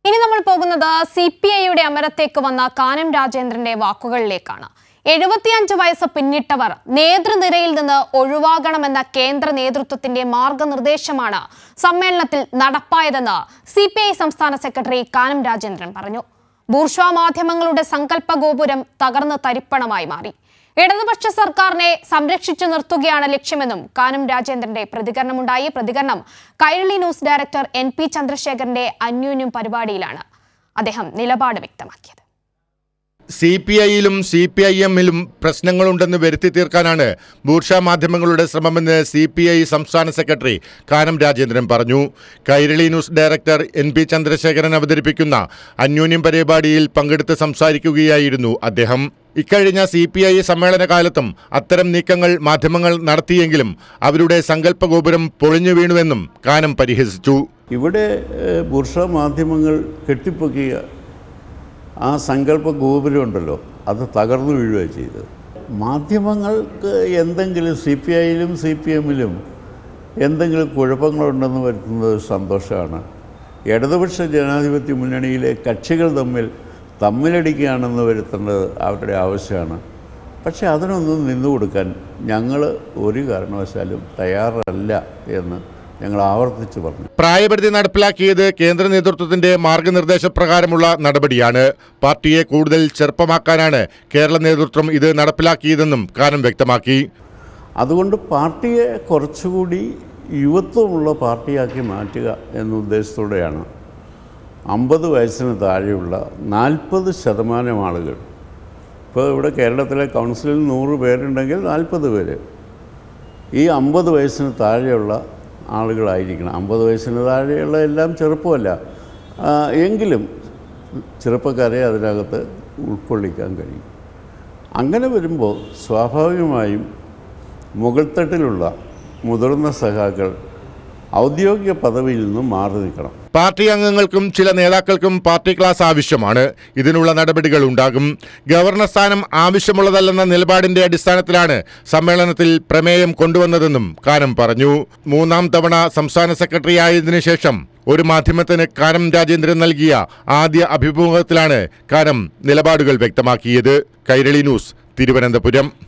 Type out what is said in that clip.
ഇനി നമ്മൾ പോകുന്നത് സി പി ഐയുടെ അമരത്തേക്ക് വന്ന കാനം രാജേന്ദ്രന്റെ വാക്കുകളിലേക്കാണ് എഴുപത്തിയഞ്ച് വയസ്സ് പിന്നിട്ടവർ നേതൃനിരയിൽ നിന്ന് ഒഴിവാകണമെന്ന കേന്ദ്ര നേതൃത്വത്തിന്റെ മാർഗനിർദ്ദേശമാണ് സമ്മേളനത്തിൽ നടപ്പായതെന്ന് സി പി ഐ സംസ്ഥാന സെക്രട്ടറി കാനം രാജേന്ദ്രൻ പറഞ്ഞു ബൂർഷ്വാ മാധ്യമങ്ങളുടെ സങ്കല്പ ഗോപുരം തകർന്ന് തരിപ്പണമായി മാറി ഇടതുപക്ഷ സർക്കാരിനെ സംരക്ഷിച്ചു നിർത്തുകയാണ് ലക്ഷ്യമെന്നും കാനം രാജേന്ദ്രന്റെ പ്രതികരണമുണ്ടായി പ്രതികരണം Kairali news director N P ചന്ദ്രശേഖരന്റെ അന്യോന്യം പരിപാടിയിലാണ് അദ്ദേഹം നിലപാട് വ്യക്തമാക്കിയത് സി പി ഐയിലും സി പി ഐ എമ്മിലും പ്രശ്നങ്ങളുണ്ടെന്ന് വരുത്തി തീർക്കാനാണ് ബൂർഷ മാധ്യമങ്ങളുടെ ശ്രമമെന്ന് സി പി ഐ സംസ്ഥാന സെക്രട്ടറി കാനം രാജേന്ദ്രൻ പറഞ്ഞു Kairali news director N P Chandrasekharan അവതരിപ്പിക്കുന്ന അന്യോന്യം പരിപാടിയിൽ പങ്കെടുത്ത് സംസാരിക്കുകയായിരുന്നു അദ്ദേഹം ഇക്കഴിഞ്ഞ സി പി ഐ സമ്മേളന കാലത്തും അത്തരം നീക്കങ്ങൾ മാധ്യമങ്ങൾ നടത്തിയെങ്കിലും അവരുടെ സങ്കല്പ ഗോപുരം പൊളിഞ്ഞു വീണുവെന്നും കാനം പരിഹസിച്ചു ഇവിടെ ഏഹ്, ബുർഷ മാധ്യമങ്ങൾ കെട്ടിപ്പൊക്കിയ ആ സങ്കല്പ ഗോപുരം ഉണ്ടല്ലോ അത് തകർന്നു വീഴുകയാണ് ചെയ്തത് മാധ്യമങ്ങൾക്ക് എന്തെങ്കിലും സി പി ഐയിലും സി പി എമ്മിലും എന്തെങ്കിലും കുഴപ്പങ്ങളുണ്ടെന്ന് വരുത്തുന്നത് സന്തോഷമാണ് ഇടതുപക്ഷ ജനാധിപത്യ മുന്നണിയിലെ കക്ഷികൾ തമ്മിൽ തമ്മിലടിക്കുകയാണെന്ന് വരുത്തേണ്ടത് അവരുടെ ആവശ്യമാണ് പക്ഷേ അതിനൊന്നും നിന്നു കൊടുക്കാൻ ഞങ്ങൾ ഒരു കാരണവശാലും തയ്യാറല്ല എന്ന് ഞങ്ങൾ ആവർത്തിച്ച് പറഞ്ഞു പ്രായപരിധി നടപ്പിലാക്കിയത് കേന്ദ്ര നേതൃത്വത്തിന്റെ മാർഗനിർദ്ദേശപ്രകാരമുള്ള നടപടിയാണ് പാർട്ടിയെ കൂടുതൽ ചെറുപ്പമാക്കാനാണ് കേരള നേതൃത്വം ഇത് നടപ്പിലാക്കിയതെന്നും കാനം വ്യക്തമാക്കി അതുകൊണ്ട് പാർട്ടിയെ കുറച്ചുകൂടി യുവത്വമുള്ള പാർട്ടിയാക്കി മാറ്റുക എന്ന ഉദ്ദേശത്തോടെയാണ് അമ്പത് വയസ്സിന് താഴെയുള്ള നാൽപ്പത് ശതമാനം ആളുകൾ ഇപ്പോൾ ഇവിടെ കേരളത്തിലെ കൗൺസിലിൽ നൂറ് പേരുണ്ടെങ്കിൽ നാൽപ്പത് പേര് ഈ അമ്പത് വയസ്സിന് താഴെയുള്ള ആളുകളായിരിക്കണം അമ്പത് വയസ്സിന് താഴെയുള്ള എല്ലാം ചെറുപ്പമല്ല ആ, എങ്കിലും ചെറുപ്പക്കാരെ അതിനകത്ത് ഉൾക്കൊള്ളിക്കാൻ കഴിയും അങ്ങനെ വരുമ്പോൾ സ്വാഭാവികമായും മുകൾത്തട്ടിലുള്ള മുതിർന്ന സഖാക്കൾ ഔദ്യോഗിക പദവിയിൽ നിന്നും മാറി നിൽക്കണം പാർട്ടി അംഗങ്ങൾക്കും ചില നേതാക്കൾക്കും പാർട്ടി ക്ലാസ് ആവശ്യമാണ് ഇതിനുള്ള നടപടികൾ ഉണ്ടാകും ഗവർണർ സ്ഥാനം ആവശ്യമുള്ളതല്ലെന്ന നിലപാടിന്റെ അടിസ്ഥാനത്തിലാണ് സമ്മേളനത്തിൽ പ്രമേയം കൊണ്ടുവന്നതെന്നും കാനം പറഞ്ഞു മൂന്നാം തവണ സംസ്ഥാന സെക്രട്ടറി ആയതിനു ശേഷം ഒരു മാധ്യമത്തിന് കാനം രാജേന്ദ്രൻ നൽകിയ ആദ്യ അഭിമുഖത്തിലാണ് കാനം നിലപാടുകൾ വ്യക്തമാക്കിയത് കൈരളി ന്യൂസ് തിരുവനന്തപുരം